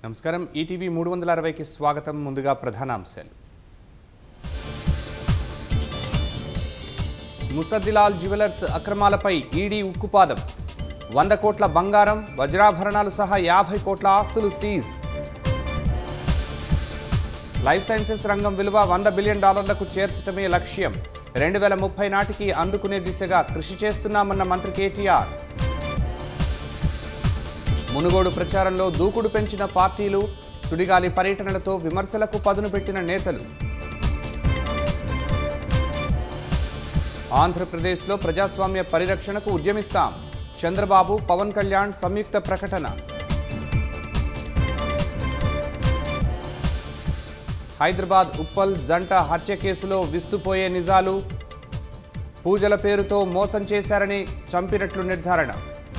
నమస్కారం ఈటీవీ మూడు వందల అరవైకి స్వాగతం ముందుగా ప్రధానాంశాలు ముసద్దిలాల్ జ్యువెలర్స్ అక్రమాలపై ఈడీ ఉక్కుపాదం వంద కోట్ల బంగారం వజ్రాభరణాలు సహా యాభై కోట్ల ఆస్తులు సీజ్ లైఫ్ సైన్సెస్ రంగం విలువ వంద బిలియన్ డాలర్లకు చేర్చడమే లక్ష్యం రెండు వేల ముప్పై నాటికి అందుకునే దిశగా కృషి చేస్తున్నామన్న మంత్రి కేటీఆర్ మునుగోడు ప్రచారంలో దూకుడు పెంచిన పార్టీలు సుడిగాలి పర్యటనలతో విమర్శలకు పదును పెట్టిన నేతలు ఆంధ్రప్రదేశ్లో ప్రజాస్వామ్య పరిరక్షణకు ఉద్యమిస్తాం చంద్రబాబు పవన్ కళ్యాణ్ సంయుక్త ప్రకటన హైదరాబాద్ ఉప్పల్ జంట హత్య కేసులో విస్తుపోయే నిజాలు పూజల పేరుతో మోసం చేశారని చంపినట్లు నిర్ధారణ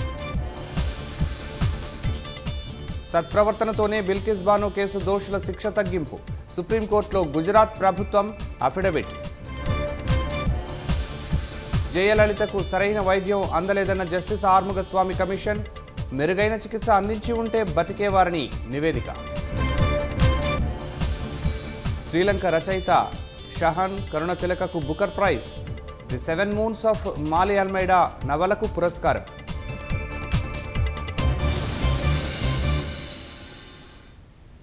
సత్ప్రవర్తనతోనే బిల్కిస్ బాను కేసు దోషుల శిక్ష తగ్గింపు సుప్రీంకోర్టులో గుజరాత్ ప్రభుత్వం అఫిడవిట్ జయలలితకు సరైన వైద్యం అందలేదన్న జస్టిస్ ఆర్ముగస్వామి కమిషన్ మెరుగైన చికిత్స అందించి ఉంటే బతికేవారని నివేదిక శ్రీలంక రచయిత షహన్ కరుణతిలకకు Booker prize the seven moons of Maali Almeida నవలకు పురస్కారం